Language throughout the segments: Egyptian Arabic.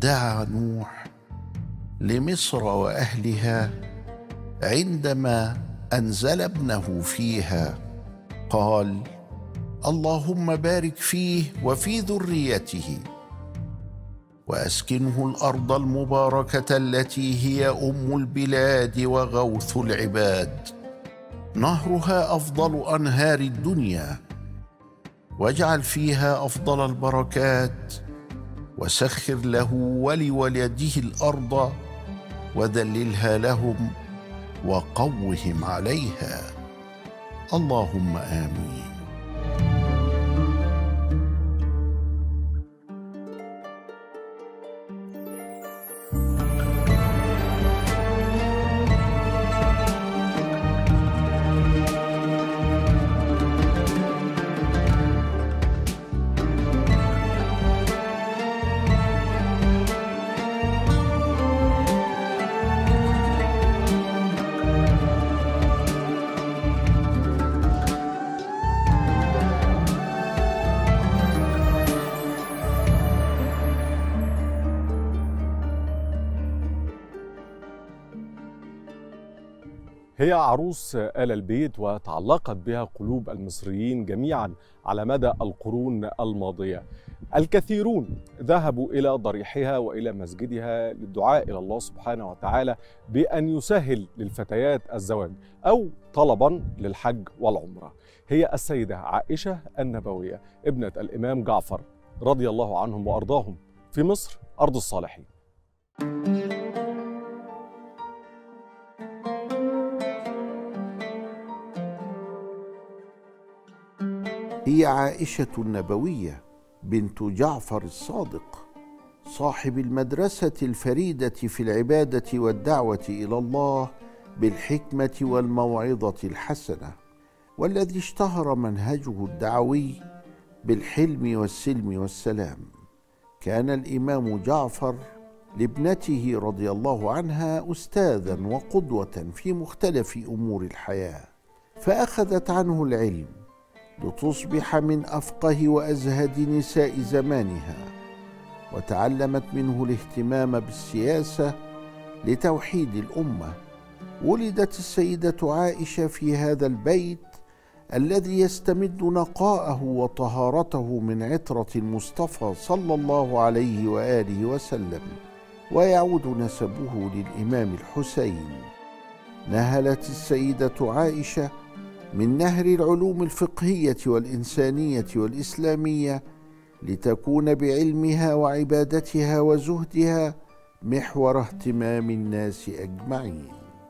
دعا نوح لمصر واهلها عندما انزل ابنه فيها قال اللهم بارك فيه وفي ذريته واسكنه الارض المباركه التي هي ام البلاد وغوث العباد نهرها افضل انهار الدنيا واجعل فيها افضل البركات وسخر له ولولده الارض وذللها لهم وقوهم عليها اللهم امين هي عروس آل البيت وتعلقت بها قلوب المصريين جميعا على مدى القرون الماضية الكثيرون ذهبوا إلى ضريحها وإلى مسجدها للدعاء إلى الله سبحانه وتعالى بأن يسهل للفتيات الزواج أو طلبا للحج والعمرة هي السيدة عائشة النبوية ابنة الإمام جعفر رضي الله عنهم وأرضاهم في مصر أرض الصالحين هي عائشه النبويه بنت جعفر الصادق صاحب المدرسه الفريده في العباده والدعوه الى الله بالحكمه والموعظه الحسنه والذي اشتهر منهجه الدعوي بالحلم والسلم والسلام كان الامام جعفر لابنته رضي الله عنها استاذا وقدوه في مختلف امور الحياه فاخذت عنه العلم لتصبح من افقه وازهد نساء زمانها وتعلمت منه الاهتمام بالسياسه لتوحيد الامه ولدت السيده عائشه في هذا البيت الذي يستمد نقاءه وطهارته من عطره المصطفى صلى الله عليه واله وسلم ويعود نسبه للامام الحسين نهلت السيده عائشه من نهر العلوم الفقهيه والانسانيه والاسلاميه لتكون بعلمها وعبادتها وزهدها محور اهتمام الناس اجمعين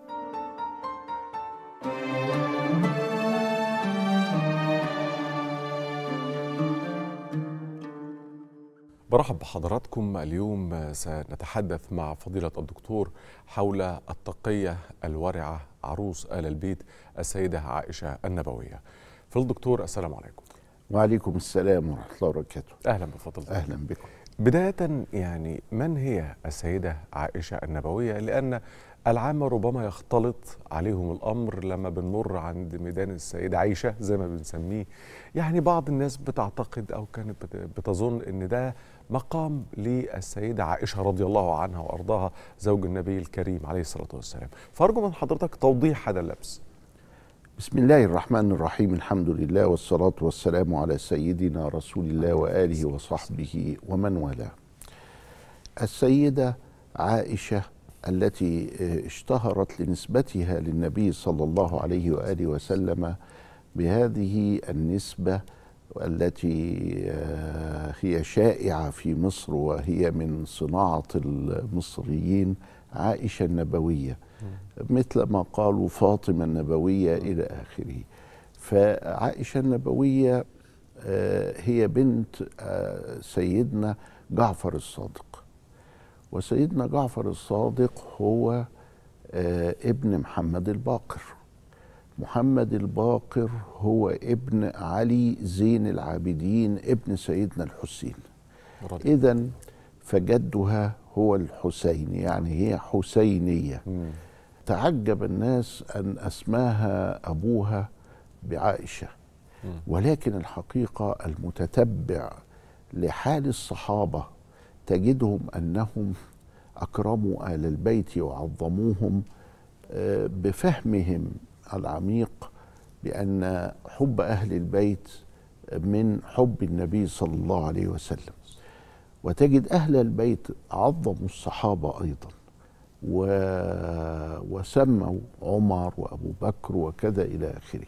برحب بحضراتكم اليوم سنتحدث مع فضيلة الدكتور حول التقية الورعة عروس آل البيت السيدة عائشة النبوية فالدكتور السلام عليكم وعليكم السلام ورحمه الله وبركاته أهلا بفضل اهلا بكم بداية يعني من هي السيدة عائشة النبوية لأن العامة ربما يختلط عليهم الأمر لما بنمر عند ميدان السيدة عائشة زي ما بنسميه يعني بعض الناس بتعتقد أو كانت بت- بتظن أن ده مقام للسيدة عائشة رضي الله عنها وأرضاها زوج النبي الكريم عليه الصلاة والسلام فأرجو من حضرتك توضيح هذا اللبس بسم الله الرحمن الرحيم الحمد لله والصلاة والسلام على سيدنا رسول الله وآله وصحبه ومن والاه السيدة عائشة التي اشتهرت لنسبتها للنبي صلى الله عليه وآله وسلم بهذه النسبة التي هي شائعة في مصر وهي من صناعة المصريين عائشة النبوية مثل ما قالوا فاطمة النبوية إلى آخره فعائشة النبوية آه، هي بنت آه، سيدنا جعفر الصادق وسيدنا جعفر الصادق هو آه، ابن محمد الباقر محمد الباقر هو ابن علي زين العابدين ابن سيدنا الحسين رضي إذا فجدها هو الحسين يعني هي حسينية مم. تعجب الناس أن أسماها أبوها بعائشة ولكن الحقيقة المتتبع لحال الصحابة تجدهم انهم اكرموا ال البيت وعظموهم آه، بفهمهم العميق بان حب اهل البيت من حب النبي صلى الله عليه وسلم وتجد اهل البيت عظموا الصحابه ايضا و... وسموا عمر وابو بكر وكذا الى اخره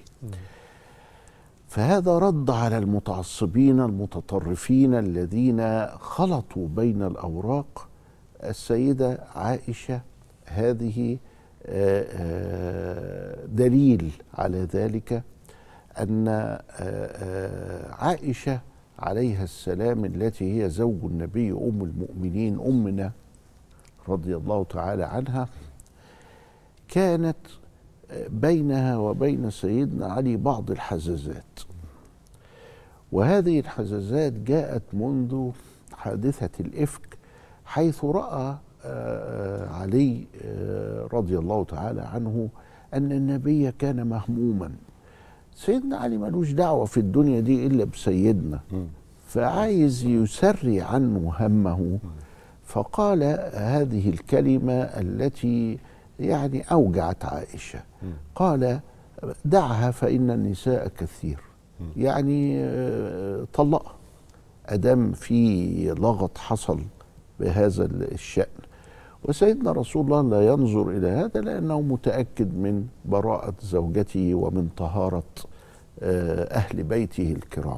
فهذا رد على المتعصبين المتطرفين الذين خلطوا بين الاوراق السيده عائشه هذه آه، آه، دليل على ذلك ان آه، عائشه عليها السلام التي هي زوج النبي ام المؤمنين امنا رضي الله تعالى عنها كانت بينها وبين سيدنا علي بعض الحزازات وهذه الحزازات جاءت منذ حادثة الإفك حيث رأى علي رضي الله تعالى عنه أن النبي كان مهموما سيدنا علي ملوش دعوة في الدنيا دي إلا بسيدنا فعايز يسري عنه همه فقال هذه الكلمة التي يعني أوجعت عائشة قال دعها فإن النساء كثير يعني طلقها أدام في لغط حصل بهذا الشأن وسيدنا رسول الله لا ينظر إلى هذا لأنه متأكد من براءة زوجته ومن طهارة أهل بيته الكرام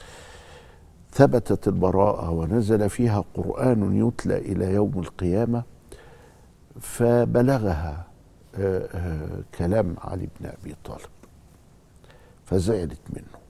ثبتت البراءة ونزل فيها قرآن يتلى إلى يوم القيامة فبلغها كلام علي بن أبي طالب فزعلت منه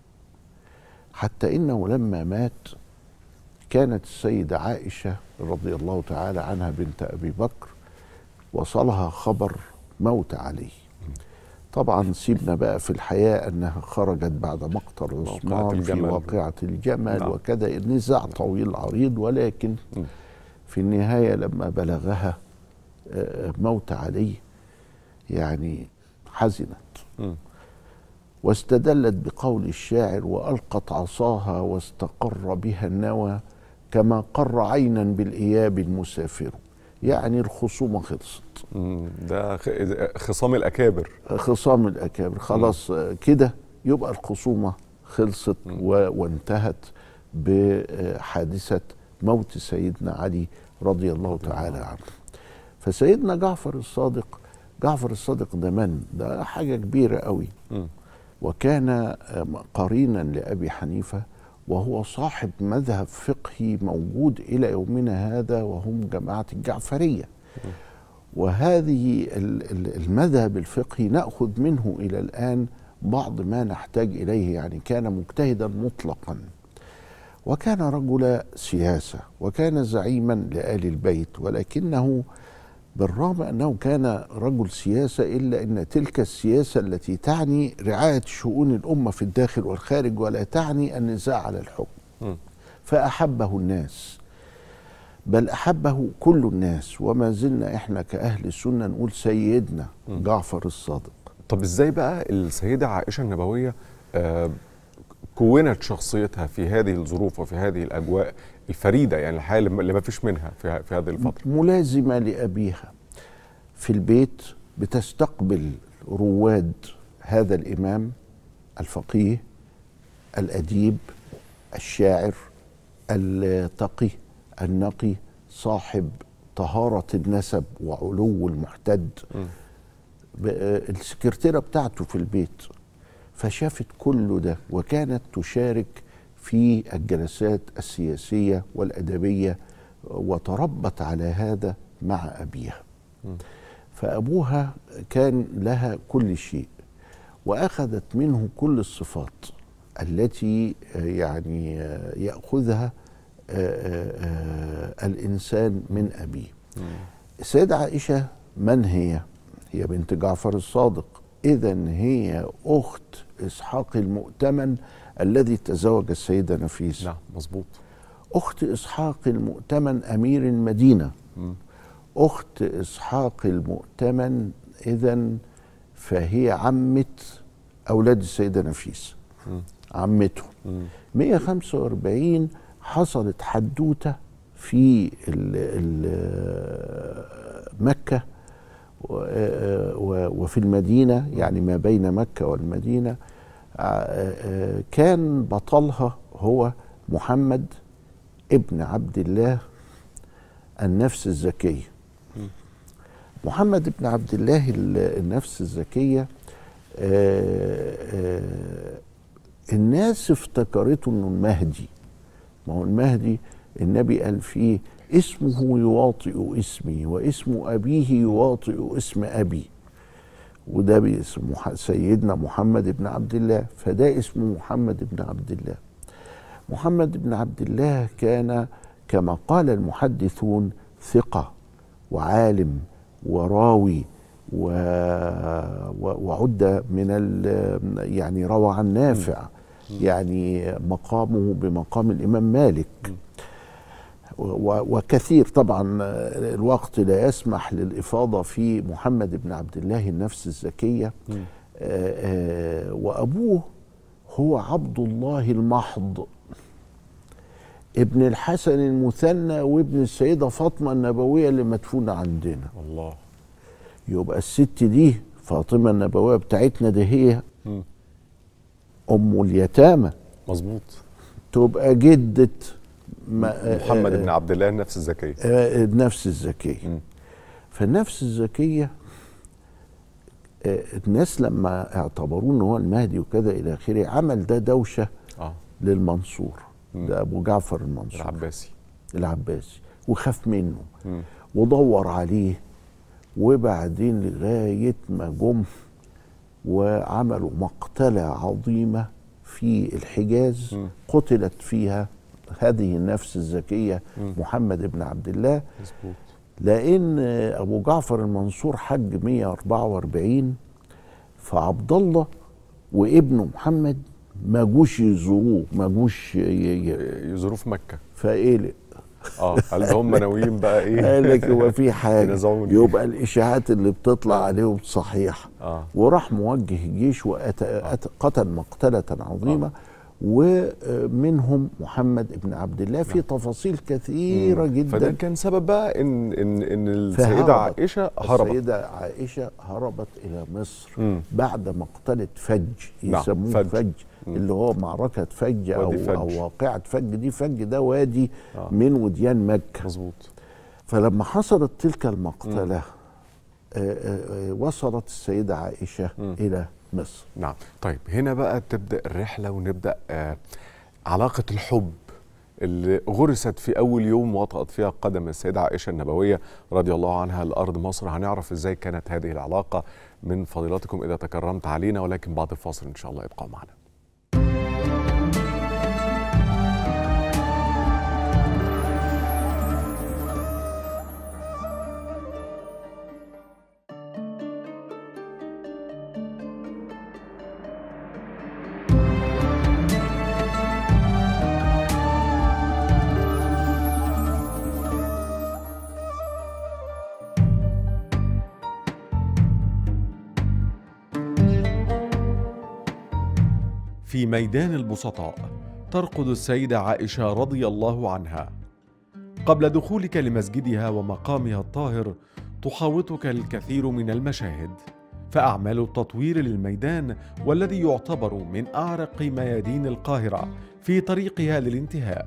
حتى إنه لما مات كانت السيدة عائشة رضي الله تعالى عنها بنت أبي بكر وصلها خبر موت علي طبعا سيبنا بقى في الحياة أنها خرجت بعد مقتل عثمان في واقعة الجمل نعم. وكذا نزاع طويل عريض ولكن في النهاية لما بلغها موت علي يعني حزنت واستدلت بقول الشاعر والقت عصاها واستقر بها النوى كما قر عينا بالاياب المسافر يعني الخصومه خلصت ده خصام الاكابر خصام الاكابر خلاص كده يبقى الخصومه خلصت وانتهت بحادثه موت سيدنا علي رضي الله تعالى عنه فسيدنا جعفر الصادق جعفر الصادق ده من ده حاجه كبيره قوي وكان قرينا لابي حنيفه وهو صاحب مذهب فقهي موجود الى يومنا هذا وهم جماعه الجعفريه وهذه المذهب الفقهي ناخذ منه الى الان بعض ما نحتاج اليه يعني كان مجتهدا مطلقا وكان رجل سياسه وكان زعيما لال البيت ولكنه بالرغم انه كان رجل سياسه الا ان تلك السياسه التي تعني رعايه شؤون الامه في الداخل والخارج ولا تعني النزاع على الحكم فاحبه الناس بل احبه كل الناس وما زلنا احنا كاهل السنه نقول سيدنا جعفر الصادق طب ازاي بقى السيده عائشه النبويه آه كونت شخصيتها في هذه الظروف وفي هذه الاجواء الفريده يعني الحياه اللي ما فيش منها في, في هذه الفتره ملازمه لابيها في البيت بتستقبل رواد هذا الامام الفقيه الاديب الشاعر التقي النقي صاحب طهاره النسب وعلو المحتد السكرتيره بتاعته في البيت فشافت كل ده وكانت تشارك في الجلسات السياسيه والادبيه وتربت على هذا مع ابيها فابوها كان لها كل شيء واخذت منه كل الصفات التي يعني ياخذها الانسان من ابيه السيده عائشه من هي هي بنت جعفر الصادق اذا هي اخت اسحاق المؤتمن الذي تزوج السيده نفيس نعم مظبوط اخت اسحاق المؤتمن امير المدينه م. اخت اسحاق المؤتمن اذا فهي عمه اولاد السيده نفيس عمته 145 حصلت حدوته في ال ال مكة و- و- وفي المدينة يعني ما بين مكة والمدينة ع- كان بطلها هو محمد ابن عبد الله النفس الزكية محمد بن عبد الله ال- النفس الزكية آه، آه، الناس افتكرته انه المهدي ما هو المهدي النبي قال فيه اسمه يواطئ اسمي واسم ابيه يواطئ اسم ابي وده باسم مح- سيدنا محمد بن عبد الله فده اسمه محمد بن عبد الله محمد بن عبد الله كان كما قال المحدثون ثقة وعالم وراوي و... و... وعد من ال... يعني روى عن نافع يعني مقامه بمقام الإمام مالك و... وكثير طبعا الوقت لا يسمح للإفاضة في محمد بن عبد الله النفس الزكية آه، آه، وأبوه هو عبد الله المحض ابن الحسن المثنى وابن السيدة فاطمة النبوية اللي مدفونة عندنا الله يبقى الست دي فاطمة النبوية بتاعتنا دي هي مم. أم اليتامى مظبوط تبقى جدة ما- محمد آه، بن عبد الله النفس الزكيه آه، النفس الزكية مم. فالنفس الزكية آه، الناس لما اعتبروه ان هو المهدي وكذا الى اخره عمل ده دوشه اه للمنصور مم. ده ابو جعفر المنصور العباسي العباسي وخاف منه مم. ودور عليه وبعدين لغايه ما جم وعملوا مقتله عظيمه في الحجاز مم. قتلت فيها هذه النفس الزكيه مم. محمد بن عبد الله مظبوط لان ابو جعفر المنصور حج 144 فعبد الله وابنه محمد ما جوش يزوروه ما جوش ي- ي- يزوروا في مكه فقلق اه هل هم ناويين بقى ايه قال لك هو في حاجه ينازعوني. يبقى الاشاعات اللي بتطلع عليهم صحيحه اه وراح موجه جيش وقتل مقتله عظيمه ومنهم محمد بن عبد الله في تفاصيل كثيره فده جدا كان سبب بقى ان ان ان السيده فهربت. عائشه هربت السيدة عائشة هربت إلى مصر مم. بعد مقتلة فج نعم، يسموه فج. فج, مم. اللي هو معركة فج أو, وادي فج. أو واقعة فج دي فج ده وادي آه. من وديان مكة مظبوط فلما حصلت تلك المقتلة آه، آه، آه، وصلت السيدة عائشة مم. إلى مصر نعم طيب هنا بقى تبدا الرحله ونبدا آه علاقه الحب اللي غرست في اول يوم وطأت فيها قدم السيده عائشه النبويه رضي الله عنها لارض مصر هنعرف ازاي كانت هذه العلاقه من فضيلتكم اذا تكرمت علينا ولكن بعد الفاصل ان شاء الله ابقوا معنا في ميدان البسطاء ترقد السيدة عائشة رضي الله عنها قبل دخولك لمسجدها ومقامها الطاهر تحاوطك الكثير من المشاهد فأعمال التطوير للميدان والذي يعتبر من أعرق ميادين القاهرة في طريقها للانتهاء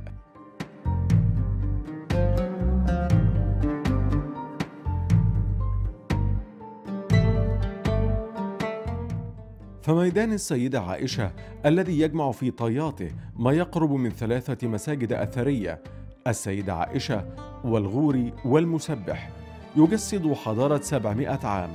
فميدان السيدة عائشة الذي يجمع في طياته ما يقرب من ثلاثة مساجد أثرية السيدة عائشة والغوري والمسبح يجسد حضارة سبعمائة عام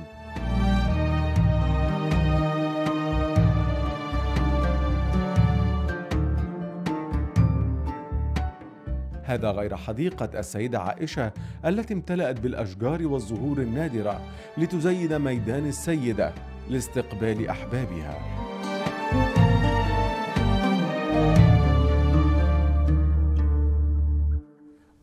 هذا غير حديقة السيدة عائشة التي امتلأت بالأشجار والزهور النادرة لتزين ميدان السيدة لاستقبال أحبابها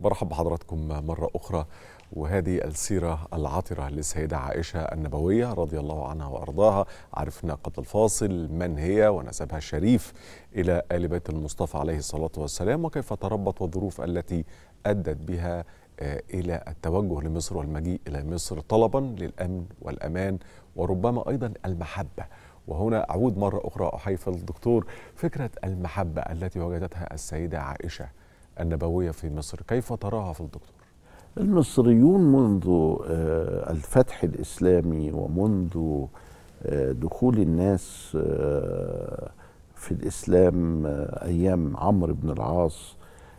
برحب بحضراتكم مرة أخرى وهذه السيرة العطرة للسيدة عائشة النبوية رضي الله عنها وأرضاها عرفنا قبل الفاصل من هي ونسبها الشريف إلى آل بيت المصطفى عليه الصلاة والسلام وكيف تربت والظروف التي أدت بها إلى التوجه لمصر والمجيء إلى مصر طلبا للأمن والأمان وربما أيضا المحبة وهنا أعود مرة أخرى أحيي الدكتور فكرة المحبة التي وجدتها السيدة عائشة النبوية في مصر كيف تراها في الدكتور؟ المصريون منذ الفتح الإسلامي ومنذ دخول الناس في الإسلام أيام عمرو بن العاص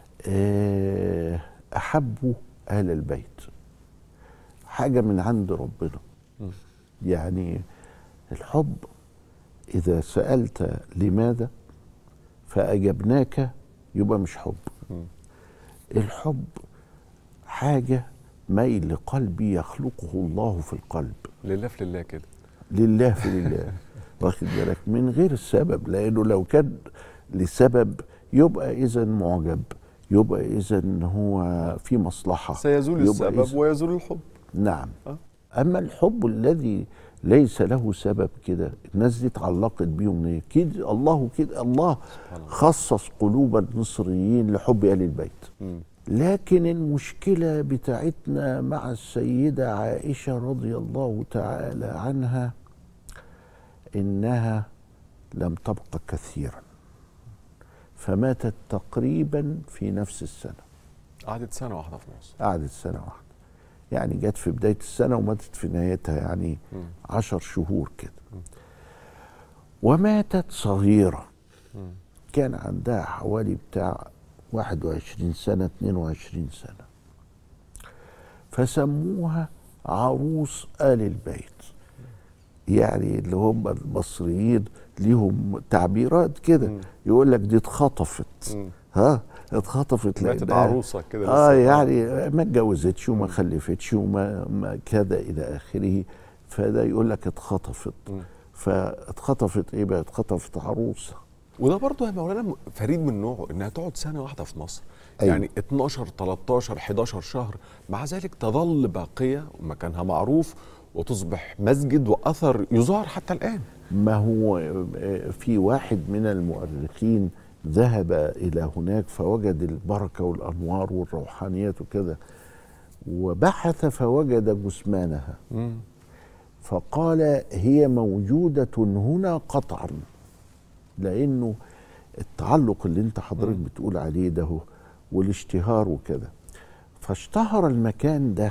أحبوا أهل البيت حاجة من عند ربنا يعني الحب إذا سألت لماذا فأجبناك يبقى مش حب الحب حاجة ميل قلبي يخلقه الله في القلب لله في لله كده لله في لله واخد بالك من غير السبب لأنه لو كان لسبب يبقى إذا معجب يبقى إذا هو في مصلحة سيزول السبب ويزول الحب نعم أه؟ أما الحب الذي ليس له سبب كده الناس دي اتعلقت بيهم ليه كده الله كده الله خصص قلوب المصريين لحب آل البيت م. لكن المشكلة بتاعتنا مع السيدة عائشة رضي الله تعالى عنها إنها لم تبق كثيرا فماتت تقريبا في نفس السنة قعدت سنة واحدة في مصر قعدت سنة واحدة يعني جت في بداية السنة وماتت في نهايتها يعني م. عشر شهور كده وماتت صغيرة م. كان عندها حوالي بتاع 21 سنة 22 سنة فسموها عروس آل البيت يعني اللي هم المصريين ليهم تعبيرات كده يقول لك دي اتخطفت ها اتخطفت ماتت عروسه كده اه يعني ما اتجوزتش وما خلفتش وما ما كذا الى اخره فده يقول لك اتخطفت فاتخطفت ايه بقى اتخطفت عروسه وده برضه يا مولانا فريد من نوعه انها تقعد سنه واحده في مصر أيوة. يعني 12 13 11 شهر مع ذلك تظل باقيه ومكانها معروف وتصبح مسجد واثر يزار حتى الان ما هو في واحد من المؤرخين ذهب الى هناك فوجد البركه والانوار والروحانيات وكذا وبحث فوجد جثمانها م. فقال هي موجوده هنا قطعا لانه التعلق اللي انت حضرتك بتقول عليه ده والاشتهار وكده فاشتهر المكان ده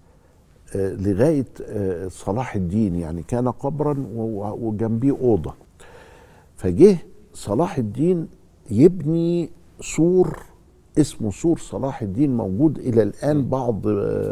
لغايه صلاح الدين يعني كان قبرا وجنبيه اوضه فجه صلاح الدين يبني سور اسمه سور صلاح الدين موجود الى الان بعض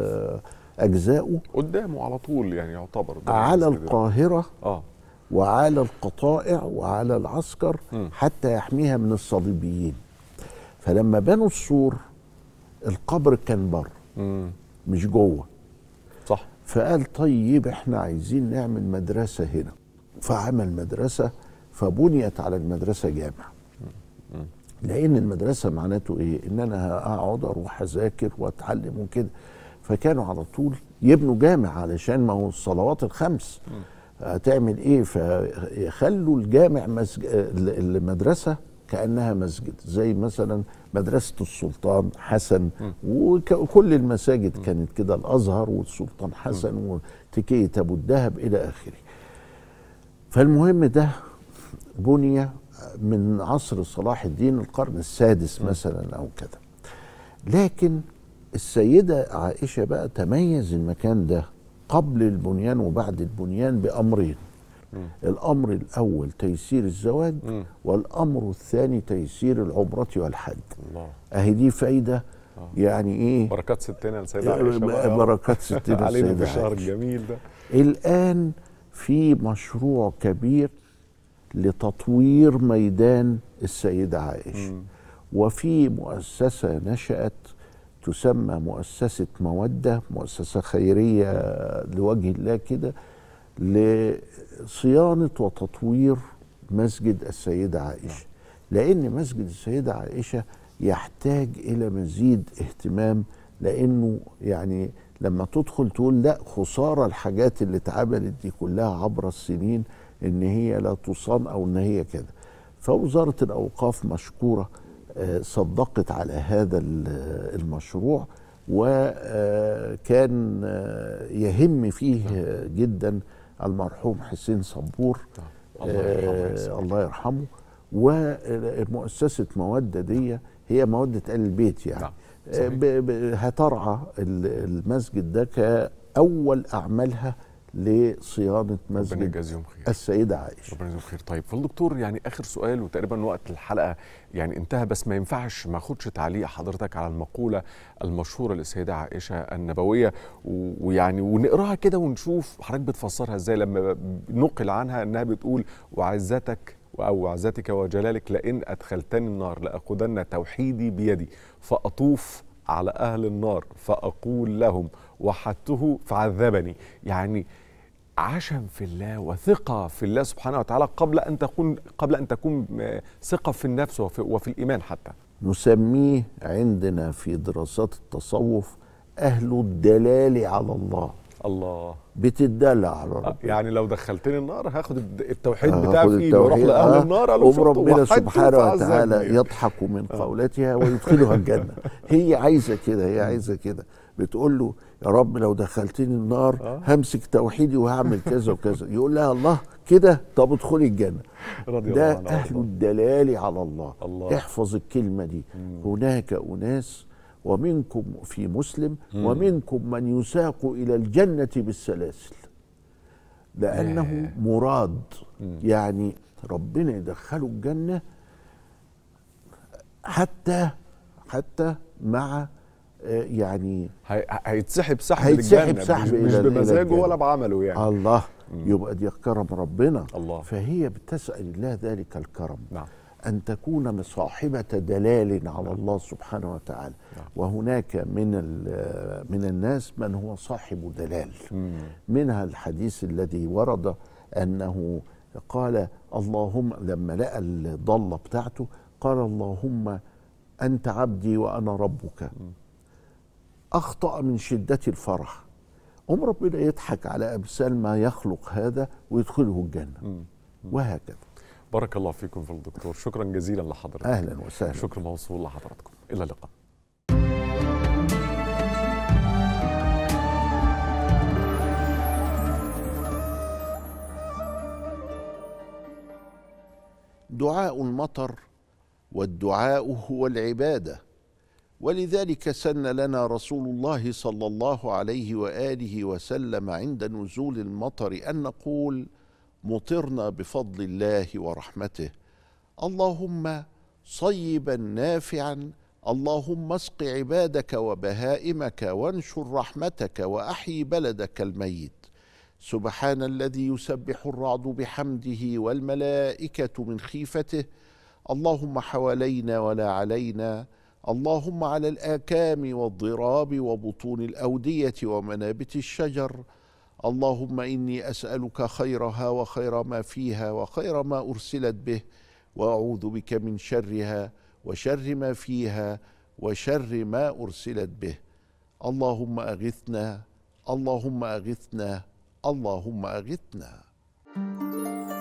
اجزائه قدامه على طول يعني يعتبر على القاهره اه وعلى القطائع وعلى العسكر م. حتى يحميها من الصليبيين فلما بنوا السور القبر كان بره مش جوه صح فقال طيب احنا عايزين نعمل مدرسة هنا فعمل مدرسة فبنيت على المدرسة جامع لأن المدرسة معناته إيه؟ إن أنا هقعد أروح أذاكر وأتعلم وكده فكانوا على طول يبنوا جامع علشان ما هو الصلوات الخمس هتعمل ايه فيخلوا الجامع مسج... المدرسه كانها مسجد زي مثلا مدرسه السلطان حسن وكل المساجد كانت كده الازهر والسلطان حسن وتكيه ابو الدهب الى اخره فالمهم ده بني من عصر صلاح الدين القرن السادس مثلا او كده لكن السيده عائشه بقى تميز المكان ده قبل البنيان وبعد البنيان بأمرين م. الأمر الأول تيسير الزواج م. والأمر الثاني تيسير العمرة والحج الله. أهي دي فايدة آه. يعني إيه بركات ستنا السيدة عائشة بركات ستنا علينا في الشهر الجميل ده الآن في مشروع كبير لتطوير ميدان السيدة عائشة م. وفي مؤسسة نشأت تسمى مؤسسة مودة مؤسسة خيرية لوجه الله كده لصيانة وتطوير مسجد السيدة عائشة لأن مسجد السيدة عائشة يحتاج إلى مزيد اهتمام لانه يعني لما تدخل تقول لا خساره الحاجات اللي اتعملت دي كلها عبر السنين ان هي لا تصان او ان هي كده فوزاره الاوقاف مشكوره آه، صدقت على هذا ال- المشروع وكان يهم فيه جدا المرحوم حسين صبور الله يرحمه يا سيدي. آه، الله يرحمه ومؤسسة مودة دي هي مودة آل البيت يعني نعم، آه، صحيح. ب- ب- هترعى ال- المسجد ده كأول أعمالها لصيانة ربنا مسجد يجازيهم خير السيدة عائشة ربنا يجزيهم خير طيب فالدكتور يعني اخر سؤال وتقريبا وقت الحلقه يعني انتهى بس ما ينفعش ما اخدش تعليق حضرتك على المقوله المشهوره للسيده عائشه النبويه و- ويعني ونقراها كده ونشوف حضرتك بتفسرها ازاي لما نقل عنها انها بتقول وعزتك او عزتك وجلالك لئن ادخلتني النار لاخذن توحيدي بيدي فاطوف على اهل النار فاقول لهم وحدته فعذبني يعني عشم في الله وثقة في الله سبحانه وتعالى قبل أن تكون قبل أن تكون آه، ثقة في النفس وفي, وفي الإيمان حتى نسميه عندنا في دراسات التصوف أهل الدلال على الله الله بتدلع على آه، ربنا يعني لو دخلتني النار هاخد الد- التوحيد آه، بتاعي خد في ايدي واروح التوحيد، لاهل آه، النار قال لهم وربنا شفتوا وحدتوا سبحانه وتعالى فعذبني. يضحك من قولتها ويدخلها الجنة هي عايزة كده هي عايزة كده بتقول له يا رب لو دخلتني النار آه. همسك توحيدي وهعمل كذا وكذا يقول لها الله كده طب ادخلي الجنة رضي الله ده عنه أهل وارضاه. الدلال على الله الله. احفظ الكلمة دي هناك أناس ومنكم في مسلم مم. ومنكم من يساق إلى الجنة بالسلاسل لأنه ياه. مراد مم. يعني ربنا يدخله الجنة حتى حتى مع آه، يعني هي- هيتسحب سحب هيتسحب للجنة، سحب مش, إلى مش ال- إلى بمزاجه الجنة. ولا بعمله يعني الله مم. يبقى دي كرم ربنا الله فهي بتسأل الله ذلك الكرم نعم أن تكون صاحبة دلال على الله سبحانه وتعالى نعم. وهناك من ال- من الناس من هو صاحب دلال مم. منها الحديث الذي ورد أنه قال اللهم لما لقى الضالة بتاعته قال اللهم أنت عبدي وأنا ربك أخطأ من شدة الفرح أم ربنا يضحك على أمثال ما يخلق هذا ويدخله الجنة مم. وهكذا بارك الله فيكم في الدكتور شكرا جزيلا لحضرتك أهلا وسهلا شكر موصول لحضراتكم الى اللقاء دعاء المطر والدعاء هو العباده ولذلك سن لنا رسول الله صلى الله عليه واله وسلم عند نزول المطر ان نقول مطرنا بفضل الله ورحمته اللهم صيبا نافعا اللهم اسق عبادك وبهائمك وانشر رحمتك واحيي بلدك الميت سبحان الذي يسبح الرعد بحمده والملائكه من خيفته اللهم حوالينا ولا علينا اللهم على الاكام والضراب وبطون الاوديه ومنابت الشجر اللهم اني اسالك خيرها وخير ما فيها وخير ما ارسلت به واعوذ بك من شرها وشر ما فيها وشر ما ارسلت به اللهم اغثنا اللهم اغثنا اللهم اغثنا